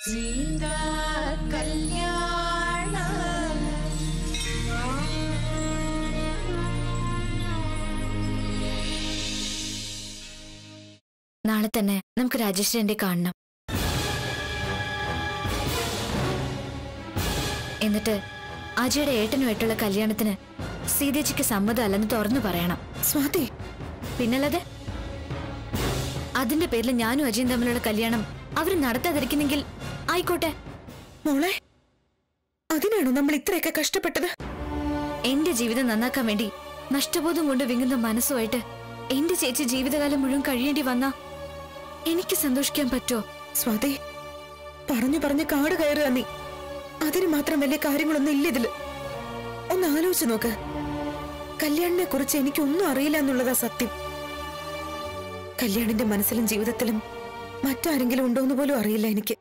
സീതാ കല്യാണ നാളെ തന്നെ നമുക്ക് രാജേശ്വരന്റെ കാണണം എന്നിട്ട് അജയുടെ ഏട്ടനുമായിട്ടുള്ള കല്യാണത്തിന് സീതേച്ചിക്ക് സമ്മതമല്ലെന്ന് തുറന്നു പറയണം സ്വാതി പിന്നല്ലാതെ അതിന്റെ പേരിൽ ഞാനും അജയും തമ്മിലുള്ള കല്യാണം അവർ നടത്താതിരിക്കുന്നെങ്കിൽ ആയിക്കോട്ടെ മോളെ അതിനാണോ നമ്മൾ ഇത്രയൊക്കെ കഷ്ടപ്പെട്ടത് എന്റെ ജീവിതം നന്നാക്കാൻ വേണ്ടി നഷ്ടബോധം കൊണ്ട് വിങ്ങുന്ന മനസ്സുമായിട്ട് എന്റെ ചേച്ചി ജീവിതകാലം മുഴുവൻ കഴിയേണ്ടി വന്ന എനിക്ക് സന്തോഷിക്കാൻ പറ്റുമോ സ്വാതി പറഞ്ഞു പറഞ്ഞ് കാട് കയറുക നീ അതിന് മാത്രം വലിയ കാര്യങ്ങളൊന്നും ഇല്ല ഇതില് ഒന്ന് ആലോചിച്ച് നോക്ക് കല്യാണിനെ കുറിച്ച് എനിക്കൊന്നും അറിയില്ല എന്നുള്ളതാ സത്യം കല്യാണിന്റെ മനസ്സിലും ജീവിതത്തിലും മറ്റാരെങ്കിലും ഉണ്ടോന്ന് പോലും അറിയില്ല എനിക്ക്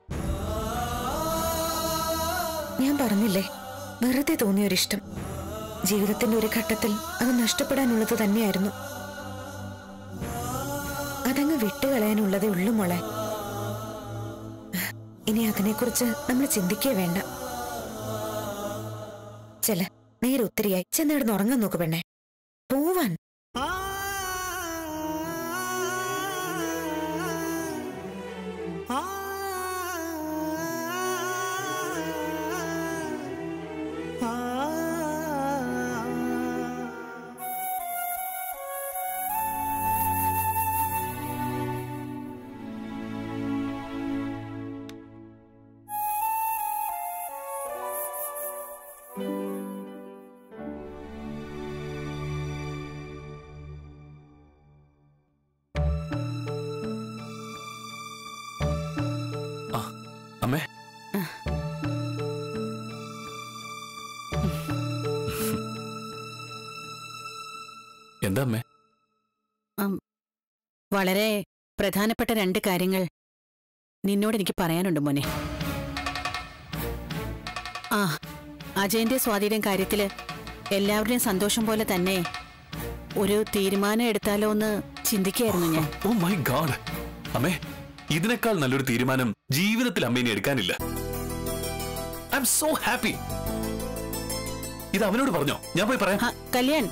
ഞാൻ പറഞ്ഞില്ലേ വെറുതെ തോന്നിയൊരിഷ്ടം ജീവിതത്തിന്റെ ഒരു ഘട്ടത്തിൽ അത് നഷ്ടപ്പെടാനുള്ളത് തന്നെയായിരുന്നു അതങ്ങ് വിട്ടുകളയാനുള്ളതേ ഉള്ളൂ മോളെ ഇനി അതിനെക്കുറിച്ച് നമ്മൾ ചിന്തിക്കേ വേണ്ട ചെല നേരെ ഒത്തിരിയായി ചെന്നിടന്ന് ഉറങ്ങാൻ നോക്ക് പെണ്ണെ പോവാൻ അമ്മേ എന്താ അമ്മേ വളരെ പ്രധാനപ്പെട്ട രണ്ട് കാര്യങ്ങൾ നിന്നോട് എനിക്ക് പറയാനുണ്ട് മോനെ ആ അജയന്റെ സ്വാധീനം കാര്യത്തില് എല്ലാവരുടെയും സന്തോഷം പോലെ തന്നെ ഒരു തീരുമാനം എടുത്താലോ എന്ന് ചിന്തിക്കുകയായിരുന്നു ഞാൻ ഓ മൈ ഗാഡ് അമ്മേ ഇതിനേക്കാൾ നല്ലൊരു തീരുമാനം ജീവിതത്തിൽ അമ്മ ഇനി എടുക്കാനില്ല ഐ എം സോ ഹാപ്പി ഇത് അവനോട് പറഞ്ഞോ ഞാൻ പോയി പറയാം ആ, കല്യാൺ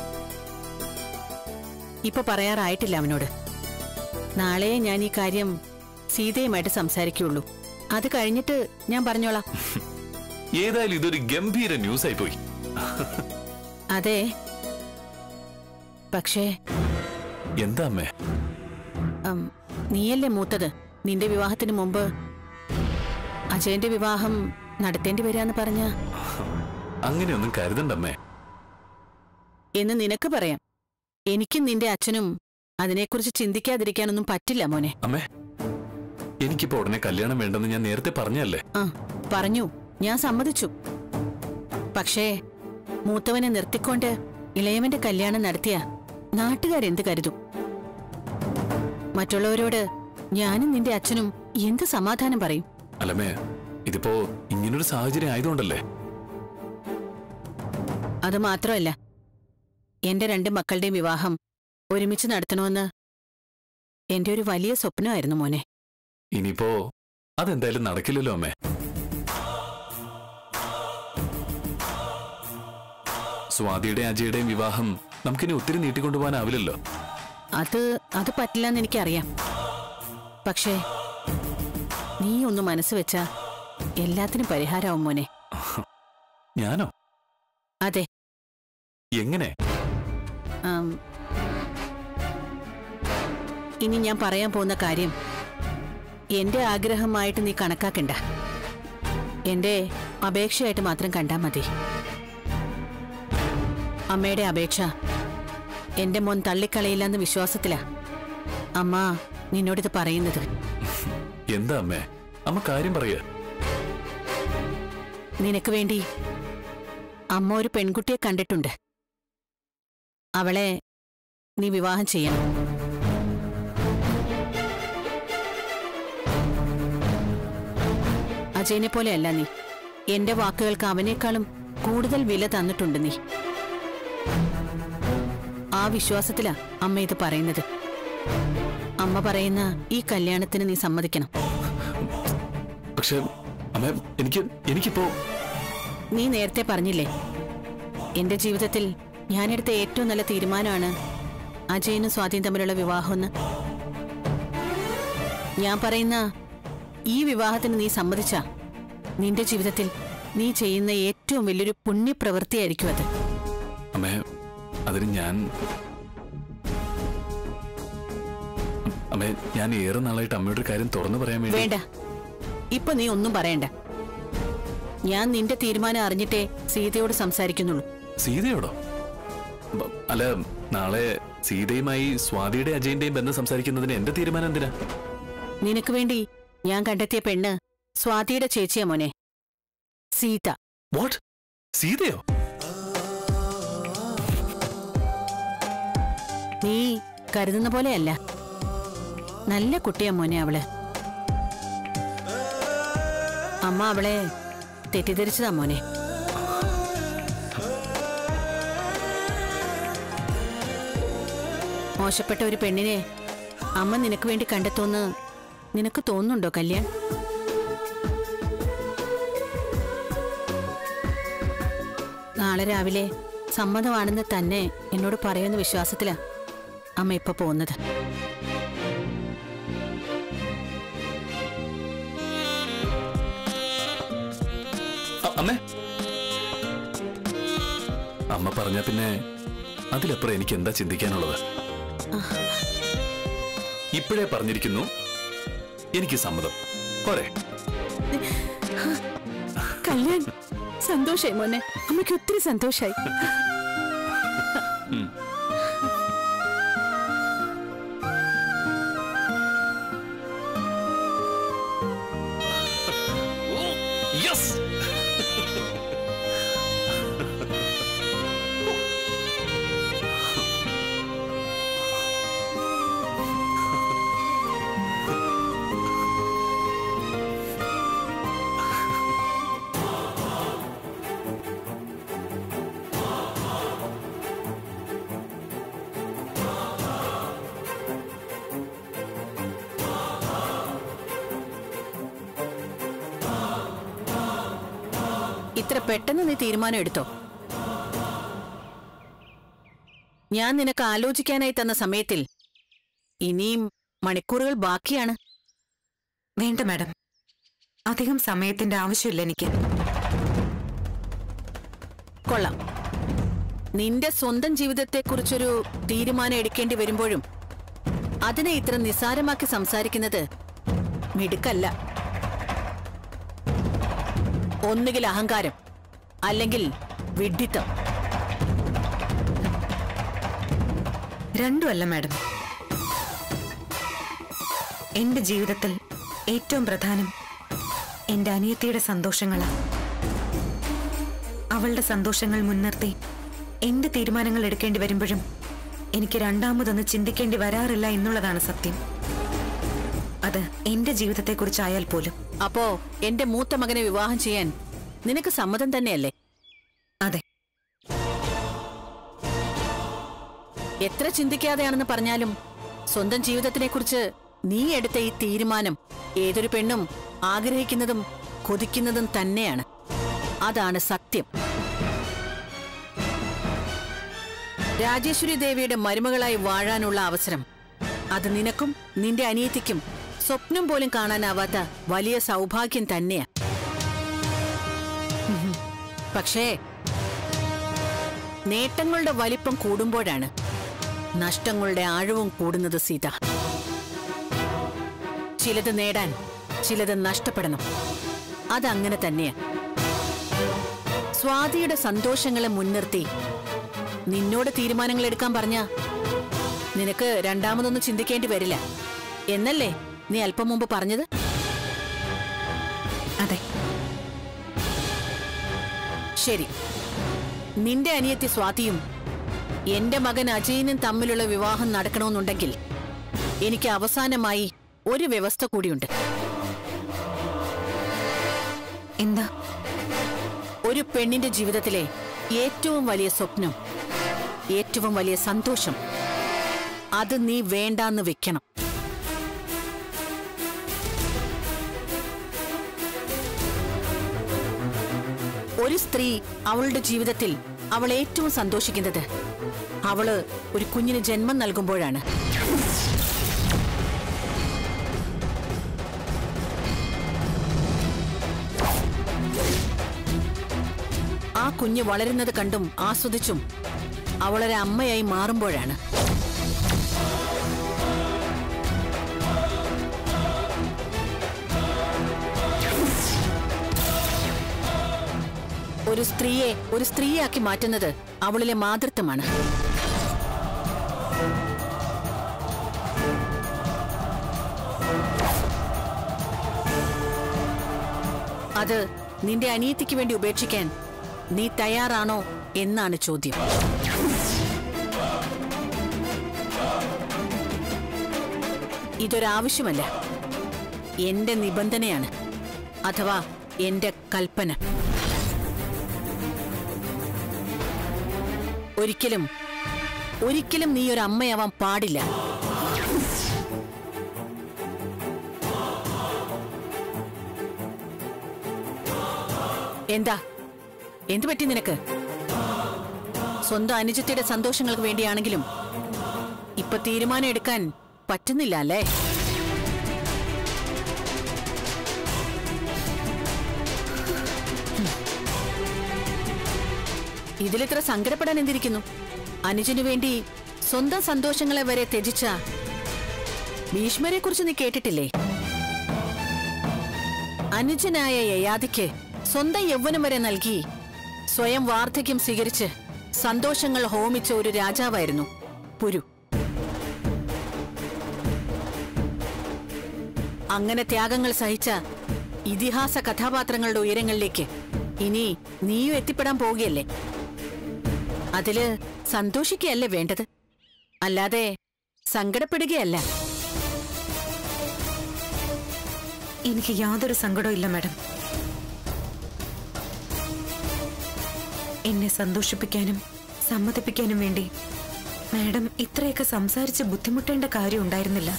ഇപ്പൊ പറയാറായിട്ടില്ല അവനോട് നാളെ ഞാൻ ഈ കാര്യം സീതയുമായിട്ട് സംസാരിക്കുള്ളൂ അത് കഴിഞ്ഞിട്ട് ഞാൻ പറഞ്ഞോളാം ഏതായാലും ഇതൊരു ഗംഭീര ന്യൂസ് ആയി പോയി അതെ പക്ഷേ എന്താ അമ്മേ ഉം, നീയല്ലേ മൂത്തത് നിന്റെ വിവാഹത്തിന് മുമ്പ് അജയന്റെ വിവാഹം നടത്തേണ്ടി വരാന്ന് പറഞ്ഞ അങ്ങനെയൊന്നും കരുതണ്ട അമ്മേ എന്ന് നിനക്ക് പറയാം എനിക്കും നിന്റെ അച്ഛനും അതിനെക്കുറിച്ച് ചിന്തിക്കാതിരിക്കാനൊന്നും പറ്റില്ല മോനെ അമ്മേ എനിക്കിപ്പോ ഉടനെ കല്യാണം വേണ്ടെന്ന് ഞാൻ നേരത്തെ പറഞ്ഞല്ലേ ആ പറഞ്ഞു ഞാൻ സമ്മതിച്ചു പക്ഷേ മൂത്തവനെ നിർത്തിക്കൊണ്ട് ഇളയവന്റെ കല്യാണം നടത്തിയ നാട്ടുകാരെന്ത് കരുതും മറ്റുള്ളവരോട് ഞാനും നിന്റെ അച്ഛനും എന്ത് സമാധാനം പറയും അല്ലമ്മേ ഇതിപ്പോ ഇങ്ങനൊരു സാഹചര്യം ആയതുകൊണ്ടല്ലേ അത് മാത്രമല്ല എന്റെ രണ്ട് മക്കളുടെയും വിവാഹം ഒരുമിച്ച് നടത്തണമെന്ന് എന്റെ ഒരു വലിയ സ്വപ്നമായിരുന്നു മോനെ ഇനിയിപ്പോ അതെന്തായാലും നടക്കില്ലല്ലോ അമ്മേ സ്വാതിയുടെയും അജയുടെയും വിവാഹം നമുക്കിനി ഒത്തിരി നീട്ടിക്കൊണ്ടുപോകാനാവില്ലല്ലോ അത് അത് പറ്റില്ലെന്ന് എനിക്കറിയാം പക്ഷേ നീ ഒന്ന് മനസ്സ് വെച്ചാ എല്ലാത്തിനും പരിഹാരമാവും മോനെ ഞാനോ അതെ എങ്ങനെ ആം, ഇനി ഞാൻ പറയാൻ പോകുന്ന കാര്യം എന്റെ ആഗ്രഹമായിട്ട് നീ കണക്കാക്കണ്ട എന്റെ അപേക്ഷയായിട്ട് മാത്രം കണ്ടാ മതി അമ്മയുടെ അപേക്ഷ എന്റെ മോൻ തള്ളിക്കളയില്ലെന്ന വിശ്വാസത്തിലാ അമ്മ നിന്നോടിത് പറയുന്നത് എന്താ അമ്മേ അമ്മ കാര്യം പറയുക നിനക്ക് വേണ്ടി അമ്മ ഒരു പെൺകുട്ടിയെ കണ്ടിട്ടുണ്ട് അവളെ നീ വിവാഹം ചെയ്യണം അജയനെ പോലെയല്ല നീ എന്റെ വാക്കുകൾക്ക് അവനേക്കാളും കൂടുതൽ വില തന്നിട്ടുണ്ട് നീ ആ വിശ്വാസത്തിലാ അമ്മ ഇത് പറയുന്നത് അമ്മ പറയുന്ന ഈ കല്യാണത്തിന് നീ സമ്മതിക്കണം പക്ഷെ അമ്മ എനിക്ക് എനിക്കിപ്പോ നീ നേരത്തെ പറഞ്ഞില്ലേ എന്റെ ജീവിതത്തിൽ ഞാനെടുത്ത ഏറ്റവും നല്ല തീരുമാനമാണ് അജയനും സ്വാതിയും തമ്മിലുള്ള വിവാഹമെന്ന് ഞാൻ പറയുന്ന ഈ വിവാഹത്തിന് നീ സമ്മതിച്ച നിന്റെ ജീവിതത്തിൽ നീ ചെയ്യുന്ന ഏറ്റവും വലിയൊരു പുണ്യപ്രവൃത്തിയായിരിക്കും അത് അമ്മേ അതിന് ഞാൻ അമ്മേ ഞാൻ ഏറെ നാളായിട്ട് അമ്മയുടെ ഒരു കാര്യം തുറന്നു പറയാൻ വേണ്ടി വേണ്ട ഇപ്പൊ നീ ഒന്നും പറയണ്ട ഞാൻ നിന്റെ തീരുമാനം അറിഞ്ഞിട്ടേ സീതയോട് സംസാരിക്കുന്നുള്ളൂ സീതയോടോ ബ- അല്ല നാളെ സീതയുമായി സ്വാതിയുടെ അജയന്റെയും ബന്ധം സംസാരിക്കുന്നതിന് എന്റെ തീരുമാനം എന്തിനാ നിനക്ക് വേണ്ടി ഞാൻ കണ്ടെത്തിയ പെണ്ണ് സ്വാതിയുടെ ചേച്ചിയാ മോനെ സീത വാട്ട് സീതയോ നീ കരുതുന്ന പോലെയല്ല നല്ല കുട്ടിയാ മോനെ അവള് അമ്മ അവളെ തെറ്റിദ്ധരിച്ചതാ മോനെ മോശപ്പെട്ട ഒരു പെണ്ണിനെ അമ്മ നിനക്ക് വേണ്ടി കണ്ടെത്തുമെന്ന് നിനക്ക് തോന്നുന്നുണ്ടോ കല്യാൺ നാളെ രാവിലെ സമ്മതമാണെന്ന് തന്നെ എന്നോട് പറയുന്ന വിശ്വാസത്തിലാ അമ്മ ഇപ്പൊ പോകുന്നത് അ- അമ്മേ അമ്മ പറഞ്ഞ പിന്നെ അതിലപ്പുറം എനിക്ക് എന്താ ചിന്തിക്കാനുള്ളത് ഇപ്പോഴേ പറഞ്ഞിരിക്കുന്നു എനിക്ക് സമ്മതം പോരെ കല്യാൺ സന്തോഷായി മോനെ അമ്മയ്ക്ക് ഒത്തിരി സന്തോഷായി യെസ് ഇത്ര പെട്ടെന്ന് നീ തീരുമാനം എടുത്തോ ഞാൻ നിനക്ക് ആലോചിക്കാനായി തന്ന സമയത്തിൽ ഇനിയും മണിക്കൂറുകൾ ബാക്കിയാണ് വേണ്ട മാഡം അധികം സമയത്തിന്റെ ആവശ്യമില്ല എനിക്ക് കൊള്ളാം നിന്റെ സ്വന്തം ജീവിതത്തെക്കുറിച്ചൊരു തീരുമാനം എടുക്കേണ്ടി വരുമ്പോഴും അതിനെ ഇത്ര നിസ്സാരമാക്കി സംസാരിക്കുന്നത് മിടുക്കല്ല ഒന്നുകിൽ അഹങ്കാരം അല്ലെങ്കിൽ വിഡ്ഢിത്തം രണ്ടുമല്ല മാഡം എന്റെ ജീവിതത്തിൽ ഏറ്റവും പ്രധാനം എന്റെ അനിയത്തിയുടെ സന്തോഷങ്ങളാണ് അവളുടെ സന്തോഷങ്ങൾ മുൻനിർത്തി എന്റെ തീരുമാനങ്ങൾ എടുക്കേണ്ടി വരുമ്പോഴും എനിക്ക് രണ്ടാമതൊന്ന് ചിന്തിക്കേണ്ടി വരാറില്ല എന്നുള്ളതാണ് സത്യം അത് എന്റെ ജീവിതത്തെക്കുറിച്ചായാൽ പോലും അപ്പോ എന്റെ മൂത്ത മകനെ വിവാഹം ചെയ്യാൻ നിനക്ക് സമ്മതം തന്നെയല്ലേ അതെ എത്ര ചിന്തിക്കാതെയാണെന്ന് പറഞ്ഞാലും സ്വന്തം ജീവിതത്തിനെക്കുറിച്ച് നീ എടുത്ത ഈ തീരുമാനം ഏതൊരു പെണ്ണും ആഗ്രഹിക്കുന്നതും കൊതിക്കുന്നതും തന്നെയാണ് അതാണ് സത്യം രാജേശ്വരി ദേവിയുടെ മരുമകളായി വാഴാനുള്ള അവസരം അത് നിനക്കും നിന്റെ അനിയത്തിക്കും സ്വപ്നം പോലും കാണാനാവാത്ത വലിയ സൗഭാഗ്യം തന്നെയാ ഉം. പക്ഷേ നേട്ടങ്ങളുടെ വലിപ്പം കൂടുമ്പോഴാണ് നഷ്ടങ്ങളുടെ ആഴവും കൂടുന്നത് സീത ചിലത് നേടാൻ ചിലത് നഷ്ടപ്പെടണം അതങ്ങനെ തന്നെയാ സ്വാതിയുടെ സന്തോഷങ്ങളെ മുൻനിർത്തി നിന്നോട് തീരുമാനങ്ങൾ എടുക്കാൻ പറഞ്ഞ നിനക്ക് രണ്ടാമതൊന്നും ചിന്തിക്കേണ്ടി വരില്ല എന്നല്ലേ നീ അല്പം മുമ്പ് പറഞ്ഞത് അതെ ശരി നിന്റെ അനിയത്തി സ്വാതിയും എന്റെ മകൻ അജയനും തമ്മിലുള്ള വിവാഹം നടക്കണമെന്നുണ്ടെങ്കിൽ എനിക്ക് അവസാനമായി ഒരു വ്യവസ്ഥ കൂടിയുണ്ട് എന്താ ഒരു പെണ്ണിന്റെ ജീവിതത്തിലെ ഏറ്റവും വലിയ സ്വപ്നം ഏറ്റവും വലിയ സന്തോഷം അത് നീ വേണ്ടാന്ന് വെക്കണം ഒരു സ്ത്രീ അവളുടെ ജീവിതത്തിൽ അവൾ ഏറ്റവും സന്തോഷിക്കുന്നത് അവള് ഒരു കുഞ്ഞിന് ജന്മം നൽകുമ്പോഴാണ് ആ കുഞ്ഞ് വളരുന്നത് കണ്ടും ആസ്വദിച്ചും അവളൊരു അമ്മയായി മാറുമ്പോഴാണ് ഒരു സ്ത്രീയെ ഒരു സ്ത്രീയാക്കി മാറ്റുന്നത് അവളിലെ മാതൃത്വമാണ് അത് നിന്റെ അനിയത്തിക്ക് വേണ്ടി ഉപേക്ഷിക്കാൻ നീ തയ്യാറാണോ എന്നാണ് ചോദ്യം ഇതൊരാവശ്യമല്ല എന്റെ നിബന്ധനയാണ് അഥവാ എന്റെ കൽപ്പന ഒരിക്കലും ഒരിക്കലും നീ ഒരു അമ്മയാവാൻ പാടില്ല എന്താ എന്തു പറ്റി നിനക്ക് സ്വന്തം അനുജത്തിയുടെ സന്തോഷങ്ങൾക്ക് വേണ്ടിയാണെങ്കിലും ഇപ്പൊ തീരുമാനം എടുക്കാൻ പറ്റുന്നില്ല അല്ലേ ഇതിലിത്ര സങ്കടപ്പെടാൻ എന്തിരിക്കുന്നു അനുജനു വേണ്ടി സ്വന്തം സന്തോഷങ്ങളെ വരെ ത്യജിച്ച ഭീഷ്മരെ കുറിച്ച് നീ കേട്ടിട്ടില്ലേ അനുജനായ യയാതിക്ക് സ്വന്തം യൗവനം വരെ നൽകി സ്വയം വാർദ്ധക്യം സ്വീകരിച്ച് സന്തോഷങ്ങൾ ഹോമിച്ച ഒരു രാജാവായിരുന്നു പുരു അങ്ങനെ ത്യാഗങ്ങൾ സഹിച്ച ഇതിഹാസ കഥാപാത്രങ്ങളുടെ ഉയരങ്ങളിലേക്ക് ഇനി നീയും എത്തിപ്പെടാൻ പോവുകയല്ലേ അതില് സന്തോഷിക്കുകയല്ലേ വേണ്ടത് അല്ലാതെ സങ്കടപ്പെടുകയല്ല എനിക്ക് യാതൊരു സങ്കടവും ഇല്ല മാഡം എന്നെ സന്തോഷിപ്പിക്കാനും സമ്മതിപ്പിക്കാനും വേണ്ടി മാഡം ഇത്രയൊക്കെ സംസാരിച്ച് ബുദ്ധിമുട്ടേണ്ട കാര്യം ഉണ്ടായിരുന്നില്ല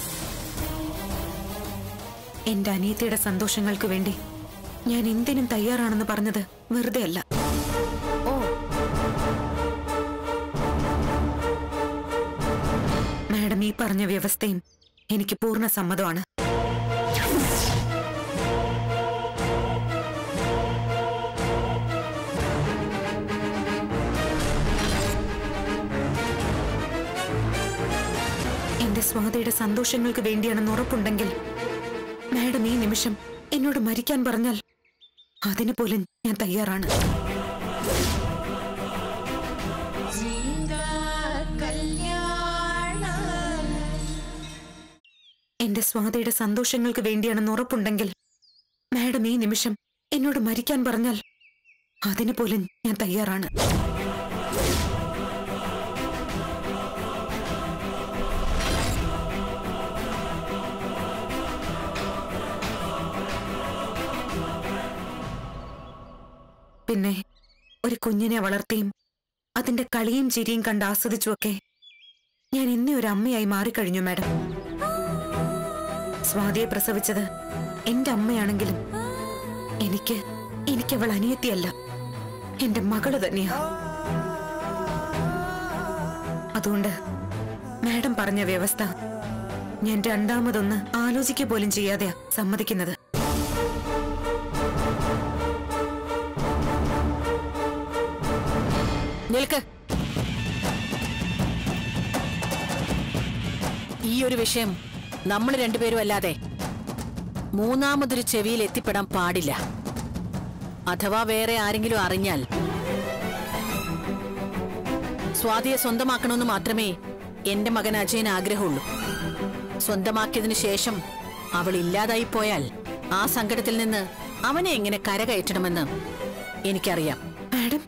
എന്റെ അനിയത്തിയുടെ സന്തോഷങ്ങൾക്ക് വേണ്ടി ഞാൻ എന്തിനും തയ്യാറാണെന്ന് പറഞ്ഞത് വെറുതെ അല്ല ഓ മാഡം ഈ പറഞ്ഞ വ്യവസ്ഥയും എനിക്ക് പൂർണ്ണ സമ്മതമാണ് എന്റെ സ്വാതിയുടെ സന്തോഷങ്ങൾക്ക് വേണ്ടിയാണെന്ന് ഉറപ്പുണ്ടെങ്കിൽ മാഡം ഈ നിമിഷം എന്നോട് മരിക്കാൻ പറഞ്ഞാൽ അതിനു പോലും ഞാൻ തയ്യാറാണ് എന്റെ സ്വാതിയുടെ സന്തോഷങ്ങൾക്ക് വേണ്ടിയാണെന്ന് ഉറപ്പുണ്ടെങ്കിൽ മാഡം ഈ നിമിഷം എന്നോട് മരിക്കാൻ പറഞ്ഞാൽ അതിനു പോലും ഞാൻ തയ്യാറാണ് പിന്നെ ഒരു കുഞ്ഞിനെ വളർത്തിയും അതിന്റെ കളിയും ചിരിയും കണ്ട് ആസ്വദിച്ചുമൊക്കെ ഞാൻ എന്നെ ഒരു അമ്മയായി മാറിക്കഴിഞ്ഞു മാഡം സ്വാതിയെ പ്രസവിച്ചത് എന്റെ അമ്മയാണെങ്കിലും എനിക്ക് എനിക്ക് അവൾ അനിയത്തിയല്ല എന്റെ മകള് തന്നെയാ അതുകൊണ്ട് മാഡം പറഞ്ഞ വ്യവസ്ഥ ഞാൻ രണ്ടാമതൊന്ന് ആലോചിക്കുക പോലും ചെയ്യാതെയാ സമ്മതിക്കുന്നത് നിൽക്ക് ഈ ഒരു വിഷയം നമ്മൾ രണ്ടുപേരും അല്ലാതെ മൂന്നാമതൊരു ചെവിയിൽ എത്തിപ്പെടാൻ പാടില്ല അഥവാ വേറെ ആരെങ്കിലും അറിഞ്ഞാൽ സ്വാതിയെ സ്വന്തമാക്കണമെന്ന് മാത്രമേ എന്റെ മകൻ അജയന് ആഗ്രഹമുള്ളൂ സ്വന്തമാക്കിയതിനു ശേഷം അവൾ ഇല്ലാതായി പോയാൽ ആ സങ്കടത്തിൽ നിന്ന് അവനെ എങ്ങനെ കരകയറ്റണമെന്ന് എനിക്കറിയാം മാഡം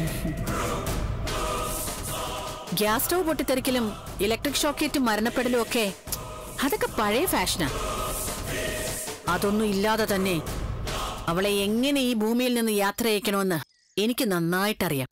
ഗ്യാസ് സ്റ്റൗ പൊട്ടിത്തെറിക്കലും ഇലക്ട്രിക് ഷോക്കേറ്റ് മരണപ്പെടലും ഒക്കെ അതൊക്കെ പഴയ ഫാഷനാ അതൊന്നും ഇല്ലാതെ തന്നെ അവളെ എങ്ങനെ ഈ ഭൂമിയിൽ നിന്ന് യാത്ര അയക്കണമെന്ന് എനിക്ക് നന്നായിട്ടറിയാം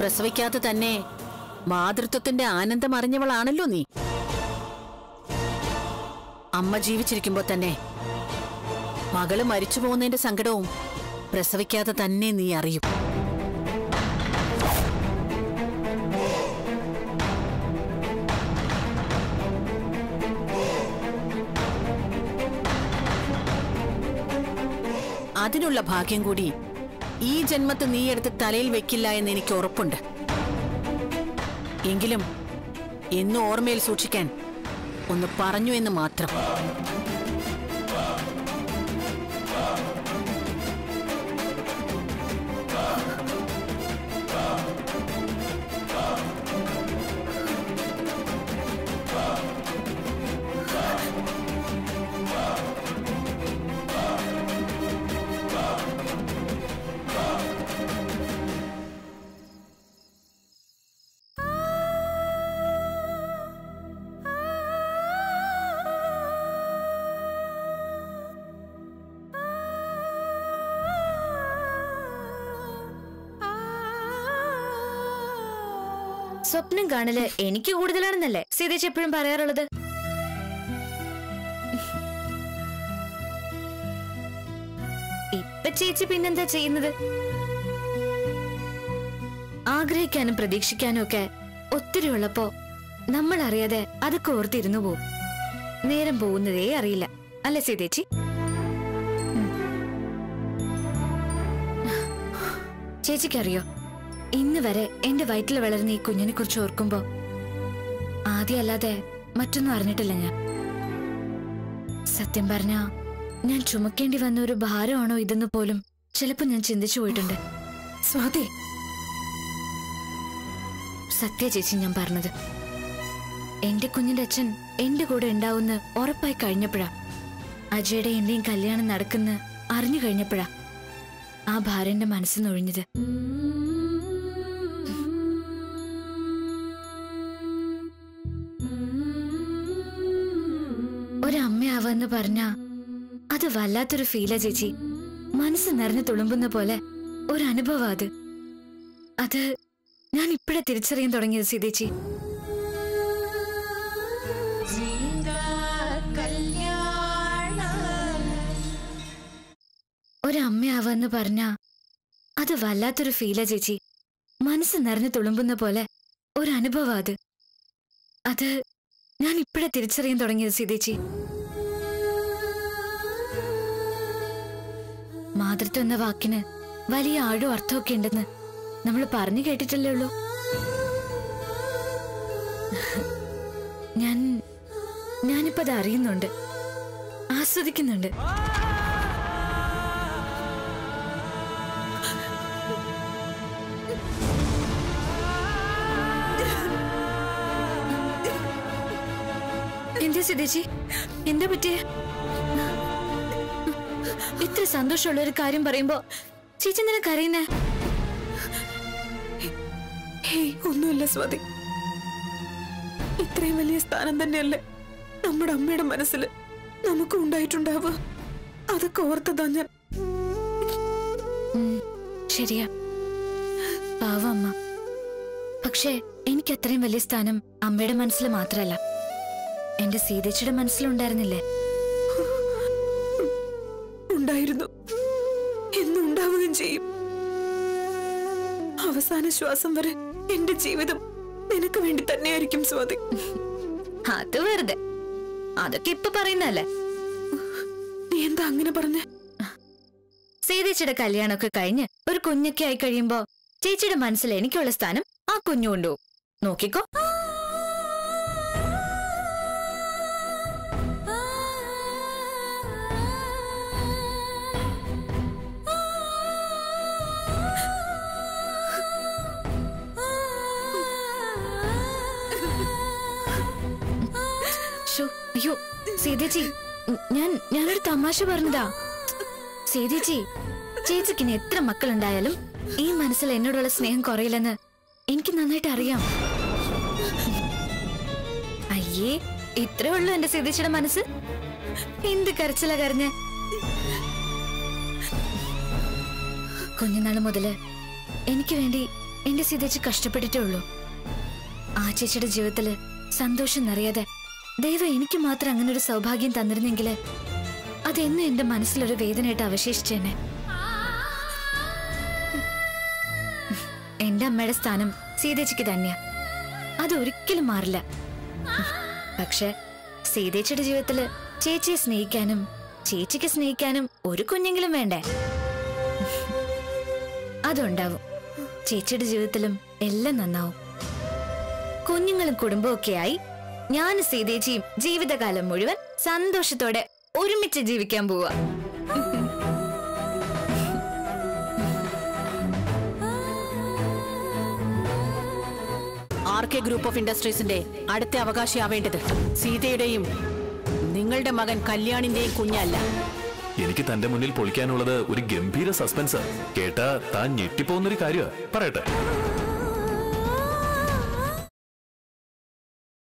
പ്രസവിക്കാതെ തന്നെ മാതൃത്വത്തിന്റെ ആനന്ദം അറിഞ്ഞവളാണല്ലോ നീ അമ്മ ജീവിച്ചിരിക്കുമ്പോ തന്നെ മകള് മരിച്ചു പോകുന്നതിന്റെ സങ്കടവും പ്രസവിക്കാതെ തന്നെ നീ അറിയും അതിനുള്ള ഭാഗ്യം കൂടി ഈ ജന്മത്ത് നീ എടുത്ത് തലയിൽ വെക്കില്ല എന്ന് എനിക്ക് ഉറപ്പുണ്ട് എങ്കിലും എന്നും ഓർമ്മയിൽ സൂക്ഷിക്കാൻ ഒന്ന് പറഞ്ഞു എന്ന് മാത്രം സ്വപ്നം കാണല് എനിക്ക് കൂടുതലാണെന്നല്ലേ സീതേച്ചി എപ്പോഴും പറയാറുള്ളത് ഇപ്പൊ ചേച്ചി പിന്നെന്താ ചെയ്യുന്നത് ആഗ്രഹിക്കാനും പ്രതീക്ഷിക്കാനും ഒക്കെ ഒത്തിരി ഉള്ളപ്പോ നമ്മൾ അറിയാതെ അതൊക്കെ ഓർത്തിരുന്നു പോവും നേരം പോകുന്നതേ അറിയില്ല അല്ലേ സീതേച്ചി ചേച്ചിക്കറിയോ ഇന്ന് വരെ എന്റെ വയറ്റിൽ വളർന്ന ഈ കുഞ്ഞിനെ കുറിച്ച് ഓർക്കുമ്പോ ആദ്യം അല്ലാതെ മറ്റൊന്നും അറിഞ്ഞിട്ടില്ല ഞാൻ സത്യം പറഞ്ഞ ഞാൻ ചുമക്കേണ്ടി വന്ന ഒരു ഭാരമാണോ ഇതെന്ന് പോലും ചിലപ്പോ ഞാൻ ചിന്തിച്ചു പോയിട്ടുണ്ട് സ്വാതി സത്യ ചേച്ചി ഞാൻ പറഞ്ഞത് എന്റെ കുഞ്ഞിന്റെ അച്ഛൻ എന്റെ കൂടെ ഉണ്ടാവുന്ന ഉറപ്പായി കഴിഞ്ഞപ്പോഴാ അജയുടെ എന്റെയും കല്യാണം നടക്കുന്ന അറിഞ്ഞു കഴിഞ്ഞപ്പോഴാ ആ ഭാരം എന്റെ മനസ്സിൽ നൊഴിഞ്ഞത് ഒരമ്മയാവെന്ന് പറഞ്ഞ അത് വല്ലാത്തൊരു ഫീലാ ചേച്ചി മനസ്സ് നിറഞ്ഞു തുളുമ്പുന്ന പോലെ ഒരു അനുഭവം അത് അത് ഞാൻ ഇപ്പോഴാ തിരിച്ചറിയാൻ തുടങ്ങിയത് സീതേച്ചി ഒരമ്മയാവെന്ന് പറഞ്ഞ അത് വല്ലാത്തൊരു ഫീലാ ചേച്ചി മനസ്സ് നിറഞ്ഞു തുളുമ്പുന്ന പോലെ ഒരു അനുഭവം അത് അത് ഞാൻ ഇപ്പോഴാ തിരിച്ചറിയാൻ തുടങ്ങിയത് സീതേച്ചി മാതൃത്വം എന്ന വാക്കിന് വലിയ ആഴവും അർത്ഥമൊക്കെ ഉണ്ടെന്ന് നമ്മൾ പറഞ്ഞു കേട്ടിട്ടല്ലേ ഉള്ളൂ ഞാൻ ഞാനിപ്പോ അത് അറിയുന്നുണ്ട് ആസ്വദിക്കുന്നുണ്ട് എന്താ സിതേച്ചി എന്താ പറ്റിയ ഇത്ര സന്തോഷമുള്ള ഒരു കാര്യം പറയുമ്പോ ചേച്ചി എന്തിനാ കരയുന്നേ ഹേയ് ഒന്നുമില്ല സ്വാതി ഇത്രയും വലിയ സ്ഥാനം തന്നെയല്ലേ നമ്മുടെ അമ്മയുടെ മനസ്സിൽ നമുക്ക് ഉണ്ടായിട്ടുണ്ടാവുക അതൊക്കെ ഓർത്തതാ ഞാൻ ഉം, ശരിയാ പാവ അമ്മ പക്ഷേ എനിക്ക് അത്രയും വലിയ സ്ഥാനം അമ്മയുടെ മനസ്സിൽ മാത്രമല്ല എന്റെ സീതേച്ചിയുടെ മനസ്സിലുണ്ടായിരുന്നില്ലേ ഉണ്ടായിരുന്നു എന്നും ഉണ്ടാവുകയും ചെയ്യും അവസാന ശ്വാസം വരെ എന്റെ ജീവിതം നിനക്ക് വേണ്ടി തന്നെയായിരിക്കും സ്വാതി അത് വെറുതെ അതൊക്കെ ഇപ്പൊ പറയുന്നല്ലേ നീ എന്താ അങ്ങനെ പറഞ്ഞേ സീതേച്ചിയുടെ കല്യാണമൊക്കെ കഴിഞ്ഞ് ഒരു കുഞ്ഞൊക്കെ ആയി കഴിയുമ്പോ ചേച്ചിയുടെ മനസ്സിൽ എനിക്കുള്ള സ്ഥാനം ആ കുഞ്ഞു കൊണ്ടുപോകും നോക്കിക്കോ ശോ, അയ്യോ സീതേച്ചി ഉം, ഞാൻ ഞാനൊരു തമാശ പറഞ്ഞതാ സീതേച്ചി ചേച്ചിക്ക് ഇനി എത്ര മക്കളുണ്ടായാലും ഈ മനസ്സിൽ എന്നോടുള്ള സ്നേഹം കുറയില്ലെന്ന് എനിക്ക് നന്നായിട്ട് അറിയാം അയ്യേ ഇത്രേ ഉള്ളൂ എന്റെ സീതേച്ചിയുടെ മനസ്സ് എന്ത് കരച്ചില കരഞ്ഞ് കുഞ്ഞുനാള് മുതല് എനിക്ക് വേണ്ടി എന്റെ സീതേച്ചി കഷ്ടപ്പെട്ടിട്ടേ ഉള്ളൂ ആ ചേച്ചിയുടെ ജീവിതത്തില് സന്തോഷം നിറയാതെ ദൈവം എനിക്ക് മാത്രം അങ്ങനെ ഒരു സൗഭാഗ്യം തന്നിരുന്നെങ്കില് അതെന്നും എന്റെ മനസ്സിലൊരു വേദനയായിട്ട് അവശേഷിച്ചേനെ എന്റെ അമ്മയുടെ സ്ഥാനം സീതേച്ചിക്ക് തന്നെയാ അതൊരിക്കലും മാറില്ല പക്ഷെ സീതേച്ചിയുടെ ജീവിതത്തില് ചേച്ചിയെ സ്നേഹിക്കാനും ചേച്ചിക്ക് സ്നേഹിക്കാനും ഒരു കുഞ്ഞെങ്കിലും വേണ്ടേ അതുണ്ടാവും ചേച്ചിയുടെ ജീവിതത്തിലും എല്ലാം നന്നാവും കുഞ്ഞുങ്ങളും കുടുംബവും ഒക്കെ ആയി ഞാൻ സീതേച്ചിയും ജീവിതകാലം മുഴുവൻ സന്തോഷത്തോടെ ഒരുമിച്ച് ജീവിക്കാൻ പോവാ ആർ കെ ഗ്രൂപ്പ് ഓഫ് ഇൻഡസ്ട്രീസിന്റെ അടുത്ത അവകാശിയാവേണ്ടത് സീതയുടെയും നിങ്ങളുടെ മകൻ കല്യാണിന്റെയും കുഞ്ഞല്ല എനിക്ക് തന്റെ മുന്നിൽ പൊളിക്കാനുള്ളത് ഒരു ഗംഭീര സസ്പെൻസ് കേട്ടാ താൻ ഞെട്ടിപ്പോകുന്നൊരു കാര്യമാ പറയട്ടെ